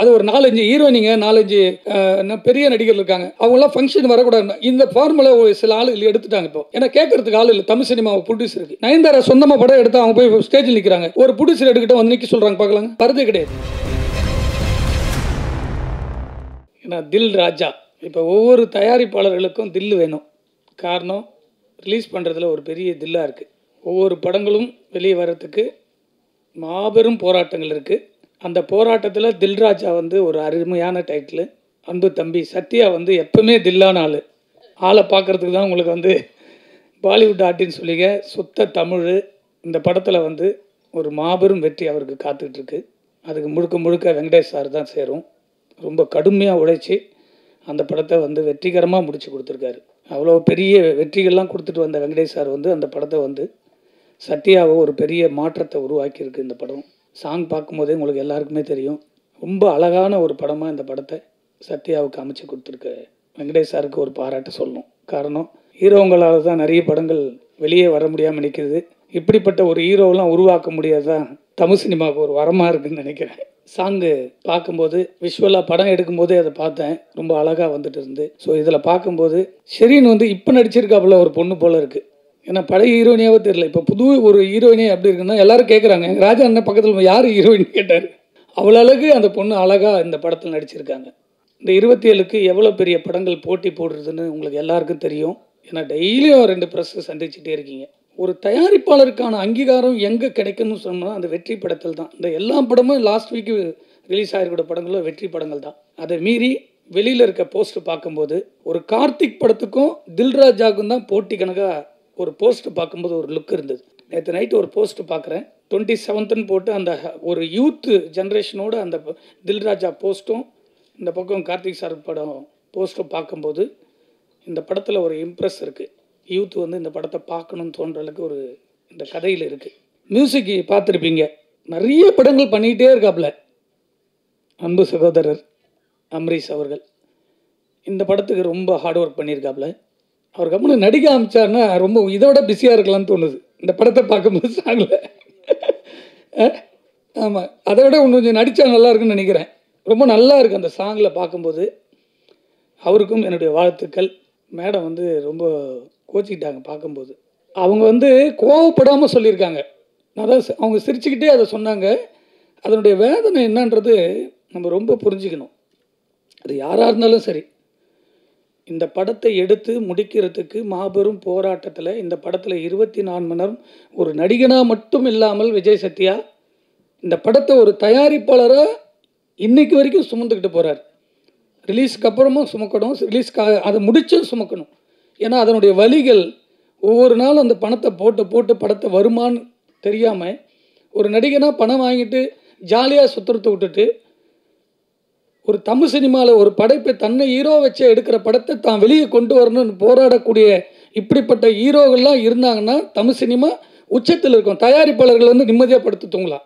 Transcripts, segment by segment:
அது ஒரு நாலஞ்சு ஹீரோயினிங்க நாலஞ்சு அஹ், என்ன பெரிய நடிகர் இருக்காங்க அவங்களாம் ஃபங்க்ஷன் வரக்கூடாது இந்த ஃபார்முலா சில ஆள் எடுத்துட்டாங்க இப்போ ஏன்னா கேட்கறதுக்கு ஆள் இல்லை தமிழ் சினிமா ப்ரொடியூசருக்கு நயன்தாரா சொந்தமாக படம் எடுத்து அவங்க போய் ஸ்டேஜில் நிற்கிறாங்க ஒரு ப்ரொடியூசர் எடுக்கிட்ட வந்து நிற்க சொல்கிறாங்க பார்க்கலாங்க வரதே கிடையாது ஏன்னா தில் ராஜா இப்போ ஒவ்வொரு தயாரிப்பாளர்களுக்கும் தில் வேணும் காரணம் ரிலீஸ் பண்ணுறதுல ஒரு பெரிய தில்லாக இருக்குது ஒவ்வொரு படங்களும் வெளியே வர்றதுக்கு மாபெரும் போராட்டங்கள் இருக்குது அந்த போராட்டத்தில் தில்ராஜா வந்து ஒரு அருமையான டைட்டில் அன்பு தம்பி சத்யா வந்து எப்பவுமே தில்லான ஆள் ஆளை பார்க்குறதுக்கு தான் உங்களுக்கு வந்து பாலிவுட் ஆர்டின்னு சொல்லிங்க சுத்த தமிழ் இந்த படத்தில் வந்து ஒரு மாபெரும் வெற்றி அவருக்கு காத்துக்கிட்டு இருக்கு அதுக்கு முழுக்க முழுக்க வெங்கடேஷ் சார் தான் சேரும் ரொம்ப கடுமையாக உழைச்சி அந்த படத்தை வந்து வெற்றிகரமாக முடிச்சு கொடுத்துருக்காரு அவ்வளோ பெரிய வெற்றிகள்லாம் கொடுத்துட்டு வந்த வெங்கடேஷ் சார் வந்து அந்த படத்தை வந்து சத்யாவை ஒரு பெரிய மாற்றத்தை உருவாக்கியிருக்கு இந்த படம் சாங் பார்க்கும்போதே உங்களுக்கு எல்லாருக்குமே தெரியும் ரொம்ப அழகான ஒரு படமாக இந்த படத்தை சத்யாவுக்கு அமைச்சு கொடுத்துருக்கு வெங்கடேஷ் சாருக்கு ஒரு பாராட்டு சொல்லணும் காரணம் ஹீரோங்களால் தான் நிறைய படங்கள் வெளியே வர முடியாமல் நிற்கிது இப்படிப்பட்ட ஒரு ஹீரோவெலாம் உருவாக்க முடியாதான் தமிழ் சினிமாவுக்கு ஒரு வரமாக இருக்குன்னு நினைக்கிறேன் சாங்கு பார்க்கும்போது விஷுவலாக படம் எடுக்கும்போதே அதை பார்த்தேன் ரொம்ப அழகாக வந்துட்டு இருந்து ஸோ இதில் பார்க்கும்போது ஷெரீன் வந்து இப்போ நடிச்சிருக்காப்புல ஒரு பொண்ணு போல இருக்குது ஏன்னா பழைய ஹீரோயினியாவே தெரியல இப்போ புது ஒரு ஹீரோயினே எப்படி இருக்குன்னா எல்லாரும் கேட்குறாங்க எங்கள் ராஜா அண்ணன் பக்கத்தில் யார் ஹீரோயின் கேட்டார் அவ்வளோ அழகு அந்த பொண்ணு அழகாக இந்த படத்தில் நடிச்சிருக்காங்க இந்த இருபத்தி ஏழுக்கு எவ்வளோ பெரிய படங்கள் போட்டி போடுறதுன்னு உங்களுக்கு எல்லாருக்கும் தெரியும் ஏன்னா டெய்லியும் ரெண்டு ப்ரெஸ் சந்திச்சுட்டே இருக்கீங்க ஒரு தயாரிப்பாளருக்கான அங்கீகாரம் எங்கே கிடைக்கும்னு சொன்னால் அந்த வெற்றி படத்தில் தான் இந்த எல்லா படமும் லாஸ்ட் வீக் ரிலீஸ் ஆகிருக்கிற படங்களும் வெற்றி படங்கள் தான் அதை மீறி வெளியில் இருக்க போஸ்ட் பார்க்கும்போது ஒரு கார்த்திக் படத்துக்கும் தில்ராஜாவுக்கும் தான் போட்டி கணக்காக ஒரு போஸ்ட் பார்க்கும்போது ஒரு லுக் இருந்தது நேற்று நைட்டு ஒரு போஸ்ட் பார்க்குறேன் டுவெண்ட்டி செவன்த்துன்னு போட்டு அந்த ஒரு யூத்து ஜென்ரேஷனோட அந்த தில்ராஜா போஸ்ட்டும் இந்த பக்கம் கார்த்திக் சார் படம் போஸ்ட்டும் பார்க்கும்போது இந்த படத்தில் ஒரு இம்ப்ரெஸ் இருக்குது யூத் வந்து இந்த படத்தை பார்க்கணும்னு தோன்ற அளவுக்கு ஒரு இந்த கதையில் இருக்குது மியூசிக் பார்த்துருப்பீங்க நிறைய படங்கள் பண்ணிக்கிட்டே இருக்காப்புல அன்பு சகோதரர் அம்ரீஷ் அவர்கள் இந்த படத்துக்கு ரொம்ப ஹார்ட் ஒர்க் பண்ணியிருக்காப்புல அவர் கம்முன்னு நடிக்க ஆரம்பிச்சாருன்னா ரொம்ப இதோட பிஸியாக இருக்கலாம்னு தோணுது இந்த படத்தை பார்க்கும்போது சாங்கில் ஆமாம் அதை விட இன்னும் கொஞ்சம் நடித்தா நல்லா இருக்குன்னு நினைக்கிறேன் ரொம்ப நல்லா இருக்குது அந்த சாங்கில் பார்க்கும்போது அவருக்கும் என்னுடைய வாழ்த்துக்கள் மேடம் வந்து ரொம்ப கோச்சிக்கிட்டாங்க பார்க்கும்போது அவங்க வந்து கோவப்படாமல் சொல்லியிருக்காங்க அதான் சி- அவங்க சிரிச்சுக்கிட்டே அதை சொன்னாங்க அதனுடைய வேதனை என்னன்றது நம்ம ரொம்ப புரிஞ்சுக்கணும் அது யாராக இருந்தாலும் சரி இந்த படத்தை எடுத்து முடிக்கிறதுக்கு மாபெரும் போராட்டத்தில் இந்த படத்தில் இருபத்தி நாலு மணி நேரம் ஒரு நடிகனாக மட்டும் இல்லாமல் விஜய் சத்யா இந்த படத்தை ஒரு தயாரிப்பாளராக இன்னைக்கு வரைக்கும் சுமந்துக்கிட்டு போகிறார் ரிலீஸ்க்கு அப்புறமும் சுமக்கணும் ரிலீஸ்க்கு அதை முடிச்சும் சுமக்கணும் ஏன்னா அதனுடைய வழிகள் ஒவ்வொரு நாளும் அந்த பணத்தை போட்டு போட்டு படத்தை வருமான்னு தெரியாமல் ஒரு நடிகனாக பணம் வாங்கிட்டு ஜாலியாக சுற்றுறத விட்டுட்டு ஒரு தமிழ் சினிமாவில் ஒரு படைப்பை தன்னை ஹீரோ வச்சு எடுக்கிற படத்தை தான் வெளியே கொண்டு வரணும்னு போராடக்கூடிய இப்படிப்பட்ட ஹீரோகள்லாம் இருந்தாங்கன்னா தமிழ் சினிமா உச்சத்தில் இருக்கும் தயாரிப்பாளர்கள் வந்து நிம்மதியாக படுத்து தூங்கலாம்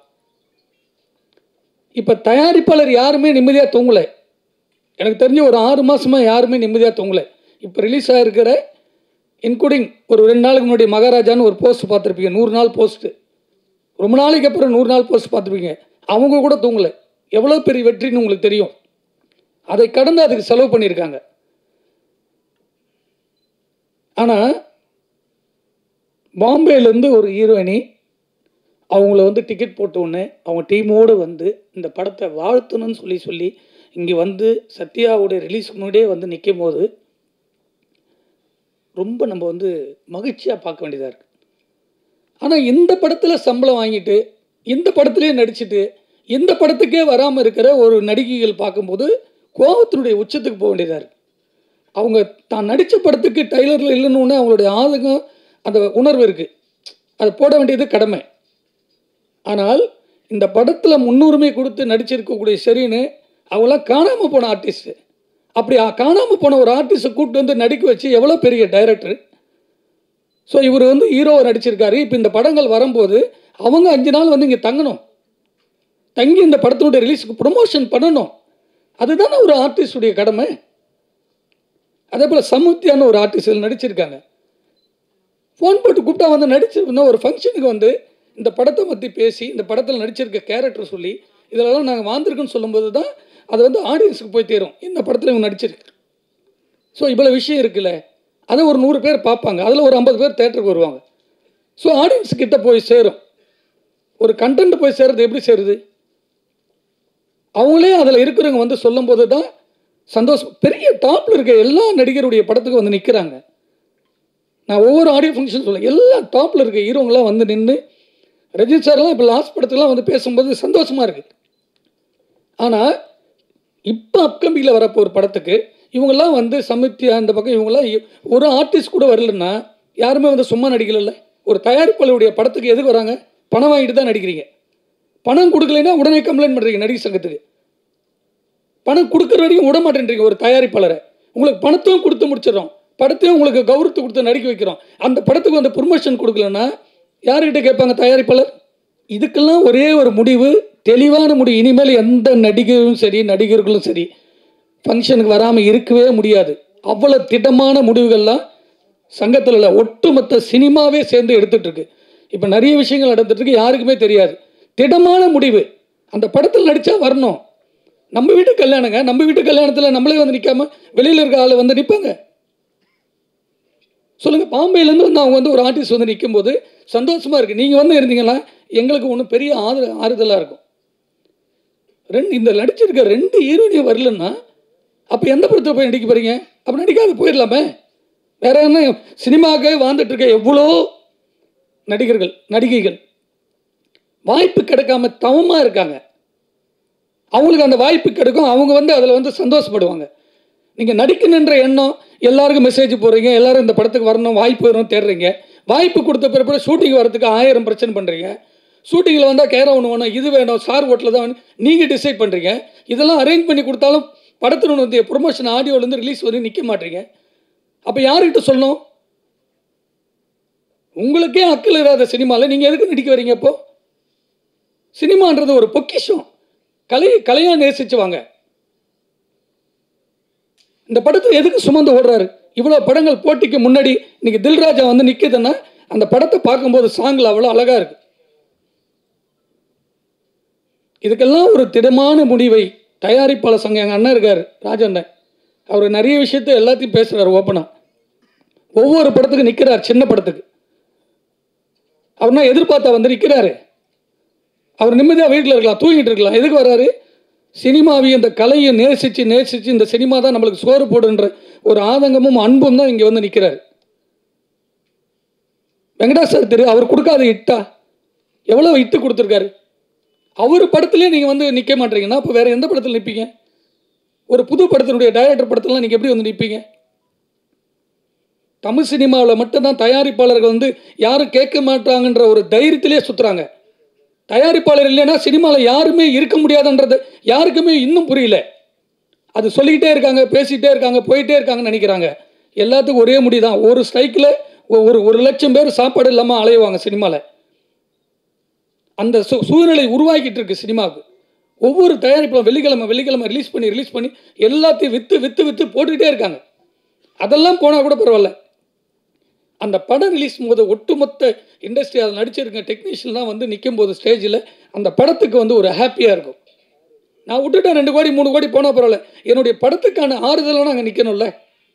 இப்போ தயாரிப்பாளர் யாருமே நிம்மதியாக தூங்கலை எனக்கு தெரிஞ்ச ஒரு ஆறு மாசமா யாருமே நிம்மதியாக தூங்கலை இப்போ ரிலீஸ் ஆகிருக்கிற இன்க்ளூடிங் ஒரு ரெண்டு நாளுக்கு முன்னாடி மகாராஜான்னு ஒரு போஸ்ட் பார்த்துருப்பீங்க நூறு நாள் போஸ்ட்டு ரொம்ப நாளைக்கு அப்புறம் நூறு நாள் போஸ்ட் பார்த்துருப்பீங்க அவங்க கூட தூங்கலை எவ்வளோ பெரிய வெற்றின்னு உங்களுக்கு தெரியும் அதை கடந்து அதுக்கு செலவு பண்ணியிருக்காங்க ஆனால் பாம்பேலேருந்து ஒரு ஹீரோயினி அவங்கள வந்து டிக்கெட் போட்ட உடனே அவங்க டீமோடு வந்து இந்த படத்தை வாழ்த்தணும்னு சொல்லி சொல்லி இங்கே வந்து சத்யாவுடைய ரிலீஸ் முன்னாடியே வந்து நிற்கும் போது ரொம்ப நம்ம வந்து மகிழ்ச்சியாக பார்க்க வேண்டியதாக இருக்குது ஆனால் இந்த படத்தில் சம்பளம் வாங்கிட்டு இந்த படத்துலேயே நடிச்சிட்டு இந்த படத்துக்கே வராமல் இருக்கிற ஒரு நடிகைகள் பார்க்கும்போது கோபத்தினுடைய உச்சத்துக்கு போக வேண்டியதாக இருக்குது அவங்க தான் நடித்த படத்துக்கு டைலரில் இல்லைன்னு உடனே அவங்களுடைய ஆதங்கம் அந்த உணர்வு இருக்குது அதை போட வேண்டியது கடமை ஆனால் இந்த படத்தில் முன்னுரிமை கொடுத்து நடிச்சிருக்கக்கூடிய ஷெரீனு அவங்களாம் காணாமல் போன ஆர்டிஸ்ட்டு அப்படி காணாமல் போன ஒரு ஆர்டிஸ்ட்டை கூப்பிட்டு வந்து நடிக்க வச்சு எவ்வளோ பெரிய டைரக்டர் ஸோ இவர் வந்து ஹீரோவை நடிச்சிருக்காரு இப்போ இந்த படங்கள் வரும்போது அவங்க அஞ்சு நாள் வந்து இங்கே தங்கணும் தங்கி இந்த படத்தினுடைய ரிலீஸுக்கு ப்ரொமோஷன் பண்ணணும் அதுதானே ஒரு ஆர்டிஸ்டுடைய கடமை அதே போல் சமுத்தியான ஒரு ஆர்டிஸ்ட் நடிச்சிருக்காங்க ஃபோன் போட்டு கூப்பிட்டா வந்து நடிச்சிருந்தா ஒரு ஃபங்க்ஷனுக்கு வந்து இந்த படத்தை பற்றி பேசி இந்த படத்தில் நடிச்சிருக்க கேரக்டர் சொல்லி இதெல்லாம் நாங்கள் வாழ்ந்துருக்குன்னு சொல்லும்போது தான் அது வந்து ஆடியன்ஸுக்கு போய் தேரும் இந்த படத்தில் இவங்க நடிச்சிருக்கு ஸோ இவ்வளோ விஷயம் இருக்குல்ல அதை ஒரு நூறு பேர் பார்ப்பாங்க அதில் ஒரு ஐம்பது பேர் தேட்டருக்கு வருவாங்க ஸோ ஆடியன்ஸ் கிட்ட போய் சேரும் ஒரு கண்டென்ட் போய் சேருது எப்படி சேருது அவங்களே அதில் இருக்கிறவங்க வந்து சொல்லும்போது தான் சந்தோஷம் பெரிய டாப்பில் இருக்க எல்லா நடிகருடைய படத்துக்கு வந்து நிற்கிறாங்க நான் ஒவ்வொரு ஆடியோ ஃபங்க்ஷன் சொல்ல எல்லா டாப்பில் இருக்க ஹீரோங்களாம் வந்து நின்று ரஜினி சார்லாம் இப்போ லாஸ்ட் படத்துலாம் வந்து பேசும்போது சந்தோஷமாக இருக்குது ஆனால் இப்போ அப்கமிங்கில் வரப்போ ஒரு படத்துக்கு இவங்கெல்லாம் வந்து சமித்யா அந்த பக்கம் இவங்கெல்லாம் இ- ஒரு ஆர்டிஸ்ட் கூட வரலன்னா யாருமே வந்து சும்மா நடிக்கல ஒரு தயாரிப்பாளருடைய படத்துக்கு எதுக்கு வராங்க பணம் வாங்கிட்டு தான் நடிக்கிறீங்க பணம் கொடுக்கலைன்னா உடனே கம்ப்ளைண்ட் பண்ணுறீங்க நடிகர் சங்கத்துக்கு பணம் கொடுக்குற வரைக்கும் விட மாட்டேன்றீங்க ஒரு தயாரிப்பாளரை உங்களுக்கு பணத்தையும் கொடுத்து முடிச்சிடறோம் படத்தையும் உங்களுக்கு கௌரவத்தை கொடுத்து நடிக்க வைக்கிறோம் அந்த படத்துக்கு வந்து ப்ரொமோஷன் கொடுக்கலன்னா யார்கிட்ட கேட்பாங்க தயாரிப்பாளர் இதுக்கெல்லாம் ஒரே ஒரு முடிவு தெளிவான முடிவு இனிமேல் எந்த நடிகரும் சரி நடிகர்களும் சரி ஃபங்க்ஷனுக்கு வராமல் இருக்கவே முடியாது அவ்வளோ திடமான முடிவுகள்லாம் சங்கத்தில் உள்ள ஒட்டுமொத்த சினிமாவே சேர்ந்து எடுத்துட்டு இருக்கு இப்போ நிறைய விஷயங்கள் நடந்துட்டு இருக்கு யாருக்குமே தெரியாது திடமான முடிவு அந்த படத்தில் நடித்தா வரணும் நம்ம வீட்டு கல்யாணங்க நம்ம வீட்டு கல்யாணத்தில் நம்மளே வந்து நிற்காம வெளியில் இருக்க ஆள் வந்து நிற்பாங்க சொல்லுங்கள் பாம்பேலேருந்து வந்து அவங்க வந்து ஒரு ஆர்டிஸ்ட் வந்து நிற்கும்போது சந்தோஷமாக இருக்குது நீங்கள் வந்து இருந்தீங்கன்னா எங்களுக்கு ஒன்றும் பெரிய ஆறு ஆறுதலாக இருக்கும் ரெண்டு இந்த நடிச்சிருக்க ரெண்டு ஹீரோயினியும் வரலன்னா அப்போ எந்த படத்தில் போய் நடிக்க போகிறீங்க அப்போ நடிக்காது போயிடலாமே வேற என்ன சினிமாவுக்கு வாழ்ந்துட்டு இருக்க எவ்வளோ நடிகர்கள் நடிகைகள் வாய்ப்பு கிடைக்காம தவமாக இருக்காங்க அவங்களுக்கு அந்த வாய்ப்பு கிடைக்கும் அவங்க வந்து அதில் வந்து சந்தோஷப்படுவாங்க நீங்கள் நடிக்கணுன்ற எண்ணம் எல்லாருக்கும் மெசேஜ் போடுறீங்க எல்லாரும் இந்த படத்துக்கு வரணும் வாய்ப்பு வரும் தேடுறீங்க வாய்ப்பு கொடுத்த பிறகு ஷூட்டிங் வரதுக்கு ஆயிரம் பிரச்சனை பண்ணுறீங்க ஷூட்டிங்கில் வந்தால் கேர ஒன்று வேணும் இது வேணும் சார் ஹோட்டலில் தான் வேணும் நீங்கள் டிசைட் பண்ணுறீங்க இதெல்லாம் அரேஞ்ச் பண்ணி கொடுத்தாலும் படத்தில் வந்து ப்ரொமோஷன் ஆடியோலேருந்து ரிலீஸ் வரையும் நிற்க மாட்டீங்க அப்போ யாருக்கிட்ட சொல்லணும் உங்களுக்கே அக்கல் இல்லாத சினிமாவில் நீங்கள் எதுக்கு நடிக்க வரீங்க இப்போ சினிமான்றது ஒரு பொக்கிஷம் கலை கலையாக நேசிச்சு வாங்க இந்த படத்தை எதுக்கு சுமந்து ஓடுறாரு இவ்வளோ படங்கள் போட்டிக்கு முன்னாடி இன்னைக்கு தில்ராஜா வந்து நிற்குதுன்னா அந்த படத்தை பார்க்கும்போது சாங்கில் அவ்வளோ அழகாக இருக்கு இதுக்கெல்லாம் ஒரு திடமான முடிவை தயாரிப்பாளர் சங்கம் எங்கள் அண்ணன் இருக்கார் ராஜண்ணன் அவர் நிறைய விஷயத்த எல்லாத்தையும் பேசுகிறார் ஓப்பனாக ஒவ்வொரு படத்துக்கு நிற்கிறார் சின்ன படத்துக்கு அவர்னா எதிர்பார்த்தா வந்து நிற்கிறாரு அவர் நிம்மதியாக வீட்டில் இருக்கலாம் தூங்கிட்டு இருக்கலாம் எதுக்கு வராரு சினிமாவை இந்த கலையை நேசித்து நேசித்து இந்த சினிமா தான் நம்மளுக்கு சோறு போடுன்ற ஒரு ஆதங்கமும் அன்பும் தான் இங்கே வந்து நிற்கிறாரு வெங்கடாஸ் சார் திரு அவர் கொடுக்காத இட்டா எவ்வளோ இட்டு கொடுத்துருக்காரு அவர் படத்துலேயே நீங்கள் வந்து நிற்க மாட்டீங்கன்னா அப்போ வேறு எந்த படத்தில் நிற்பீங்க ஒரு புது படத்தினுடைய டைரக்டர் படத்துலாம் நீங்கள் எப்படி வந்து நிற்பீங்க தமிழ் சினிமாவில் மட்டும்தான் தயாரிப்பாளர்கள் வந்து யாரும் கேட்க மாட்டாங்கன்ற ஒரு தைரியத்திலே சுற்றுறாங்க தயாரிப்பாளர் இல்லைன்னா சினிமாவில் யாருமே இருக்க முடியாதுன்றது யாருக்குமே இன்னும் புரியல அது சொல்லிக்கிட்டே இருக்காங்க பேசிக்கிட்டே இருக்காங்க போயிட்டே இருக்காங்கன்னு நினைக்கிறாங்க எல்லாத்துக்கும் ஒரே முடி தான் ஒரு ஸ்ட்ரைக்கில் ஒரு ஒரு லட்சம் பேர் சாப்பாடு இல்லாமல் அலையுவாங்க சினிமாவில் அந்த சூ சூழ்நிலை உருவாக்கிட்டு இருக்கு சினிமாவுக்கு ஒவ்வொரு தயாரிப்பும் வெள்ளிக்கிழமை வெள்ளிக்கிழமை ரிலீஸ் பண்ணி ரிலீஸ் பண்ணி எல்லாத்தையும் விற்று விற்று விற்று போட்டுக்கிட்டே இருக்காங்க அதெல்லாம் போனால் கூட பரவாயில்ல அந்த படம் ரிலீஸ் போது ஒட்டுமொத்த இண்டஸ்ட்ரி அதில் நடிச்சிருக்க டெக்னீஷியன்லாம் வந்து நிற்கும் போது ஸ்டேஜில் அந்த படத்துக்கு வந்து ஒரு ஹாப்பியாக இருக்கும் நான் விட்டுட்டேன் ரெண்டு கோடி மூணு கோடி போனால் பரவாயில்ல என்னுடைய படத்துக்கான ஆறுதலாக அங்கே நிற்கணும்ல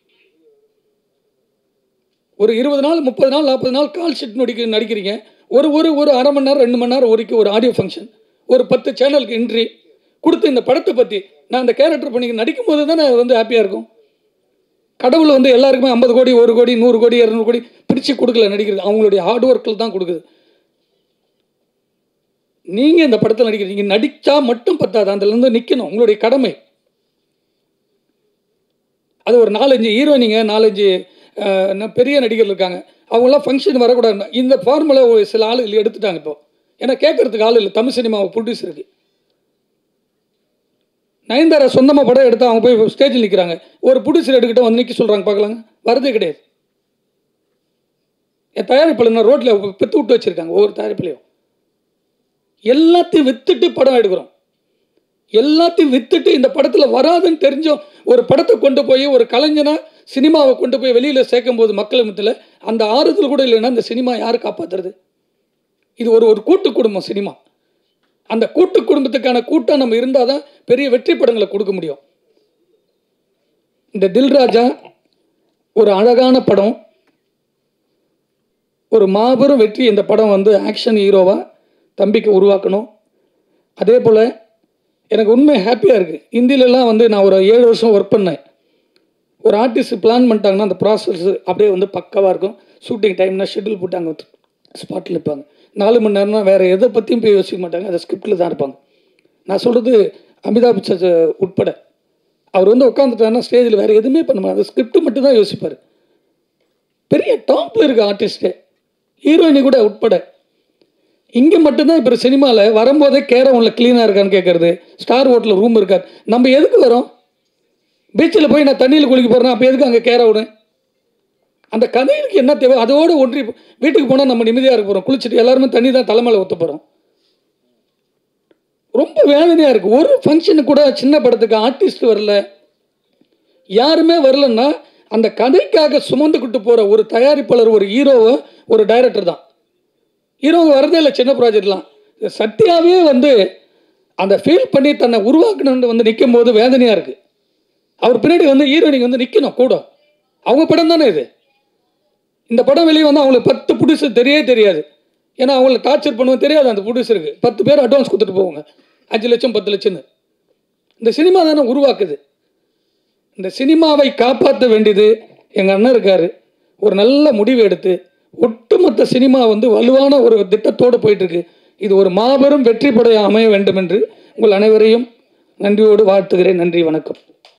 ஒரு இருபது நாள் முப்பது நாள் நாற்பது நாள் கால் ஷீட் நடிக்க நடிக்கிறீங்க ஒரு ஒரு ஒரு அரை மணி நேரம் ரெண்டு மணி நேரம் வரைக்கும் ஒரு ஆடியோ ஃபங்க்ஷன் ஒரு பத்து சேனலுக்கு இன்ட்ரி கொடுத்து இந்த படத்தை பற்றி நான் அந்த கேரக்டர் பண்ணி நடிக்கும் போது தானே அது வந்து ஹாப்பியாக இருக்கும் கடவுள் வந்து எல்லாருக்குமே ஐம்பது கோடி ஒரு கோடி நூறு கோடி இரநூறு கோடி பிரித்து கொடுக்கல நடிக்கிறது அவங்களுடைய ஹார்ட் ஒர்க்கில் தான் கொடுக்குது நீங்கள் இந்த படத்தில் நடிக்கிறீங்க நடித்தா மட்டும் பத்தாது அதுலேருந்து நிற்கணும் உங்களுடைய கடமை அது ஒரு நாலஞ்சு ஹீரோயினிங்க நாலஞ்சு அஹ், என்ன பெரிய நடிகர் இருக்காங்க அவங்களாம் ஃபங்க்ஷன் வரக்கூடாது இந்த ஃபார்முலா சில ஆள் எடுத்துட்டாங்க இப்போ ஏன்னா கேட்கறதுக்கு ஆள் இல்லை தமிழ் சினிமா ப்ரொடியூசருக்கு நயன்தாரா சொந்தமாக படம் எடுத்து அவங்க போய் ஸ்டேஜில் நிற்கிறாங்க ஒரு ப்ரொடியூசர் எடுக்கிட்ட வந்து நிற்க சொல்கிறாங்க பார்க்கலாங்க வரதே கிடையாது என் தயாரிப்பாளர் நான் ரோட்டில் பெத்து விட்டு வச்சுருக்காங்க ஒவ்வொரு தயாரிப்புலையும் எல்லாத்தையும் வித்துட்டு படம் எடுக்கிறோம் எல்லாத்தையும் வித்துட்டு இந்த படத்தில் வராதுன்னு தெரிஞ்சோம் ஒரு படத்தை கொண்டு போய் ஒரு கலைஞனா சினிமாவை கொண்டு போய் வெளியில் சேர்க்கும் போது மக்கள் மத்தியில் அந்த ஆறுதல் கூட இல்லைன்னா இந்த சினிமா யார் காப்பாற்றுறது இது ஒரு ஒரு கூட்டு குடும்பம் சினிமா அந்த கூட்டு குடும்பத்துக்கான கூட்டம் நம்ம இருந்தால் தான் பெரிய வெற்றி படங்களை கொடுக்க முடியும் இந்த தில்ராஜா ஒரு அழகான படம் ஒரு மாபெரும் வெற்றி இந்த படம் வந்து ஆக்ஷன் ஹீரோவாக தம்பிக்கு உருவாக்கணும் அதே போல் எனக்கு உண்மை ஹாப்பியாக இருக்குது ஹிந்திலலாம் வந்து நான் ஒரு ஏழு வருஷம் ஒர்க் பண்ணேன் ஒரு ஆர்டிஸ்ட் பிளான் பண்ணிட்டாங்கன்னா அந்த ப்ராசஸ் அப்படியே வந்து பக்கவாக இருக்கும் ஷூட்டிங் டைம்னா ஷெட்யூல் போட்டு அங்கே ஸ்பாட்டில் இருப்பாங்க நாலு மணி நேரம்னா வேறு எதை பற்றியும் போய் யோசிக்க மாட்டாங்க அந்த ஸ்கிரிப்டில் தான் இருப்பாங்க நான் சொல்கிறது அமிதாப் பச்சன் உட்பட அவர் வந்து உட்காந்துட்டாருன்னா ஸ்டேஜில் வேறு எதுவுமே பண்ண மாட்டார் ஸ்கிரிப்ட் மட்டும் தான் யோசிப்பார் பெரிய டாப்பில் இருக்க ஆர்டிஸ்ட்டு ஹீரோயினி கூட உட்பட இங்கே மட்டும்தான் இப்போ சினிமாவில் வரும்போதே கேரம் உள்ள க்ளீனாக இருக்கான்னு கேட்குறது ஸ்டார் ஹோட்டலில் ரூம் இருக்காது நம்ம எதுக்கு வரோம் பீச்சில் போய் நான் தண்ணியில் குளிக்க போகிறேன் அப்போ எதுக்கு அங்கே கேர விடும் அந்த கதைகளுக்கு என்ன தேவை அதோடு ஒன்றி வீட்டுக்கு போனால் நம்ம நிம்மதியாக இருக்க போகிறோம் குளிச்சுட்டு எல்லாருமே தண்ணி தான் தலைமையில் ஊற்ற போகிறோம் ரொம்ப வேதனையாக இருக்குது ஒரு ஃபங்க்ஷனுக்கு கூட சின்ன படத்துக்கு ஆர்டிஸ்ட் வரல யாருமே வரலன்னா அந்த கதைக்காக சுமந்துக்கிட்டு போகிற ஒரு தயாரிப்பாளர் ஒரு ஹீரோவை ஒரு டைரக்டர் தான் ஹீரோங்க வரதே இல்லை சின்ன ப்ராஜெக்ட்லாம் சத்யாவே வந்து அந்த ஃபீல் பண்ணி தன்னை உருவாக்கணும்னு வந்து நிற்கும் போது வேதனையாக இருக்குது அவர் பின்னாடி வந்து ஹீரோயினிக்கு வந்து நிற்கணும் கூட அவங்க படம் தானே இது இந்த படம் வெளியே வந்து அவங்களுக்கு பத்து புடிசு தெரியவே தெரியாது ஏன்னா அவங்கள டார்ச்சர் பண்ணுவோம் தெரியாது அந்த ப்ரொடியூசருக்கு பத்து பேர் அட்வான்ஸ் கொடுத்துட்டு போவாங்க அஞ்சு லட்சம் பத்து லட்சம்னு இந்த சினிமா தானே உருவாக்குது இந்த சினிமாவை காப்பாற்ற வேண்டியது எங்கள் அண்ணன் இருக்கார் ஒரு நல்ல முடிவு எடுத்து ஒட்டுமொத்த சினிமா வந்து வலுவான ஒரு திட்டத்தோடு போயிட்டுருக்கு இது ஒரு மாபெரும் வெற்றி படைய அமைய வேண்டும் என்று உங்கள் அனைவரையும் நன்றியோடு வாழ்த்துகிறேன் நன்றி வணக்கம்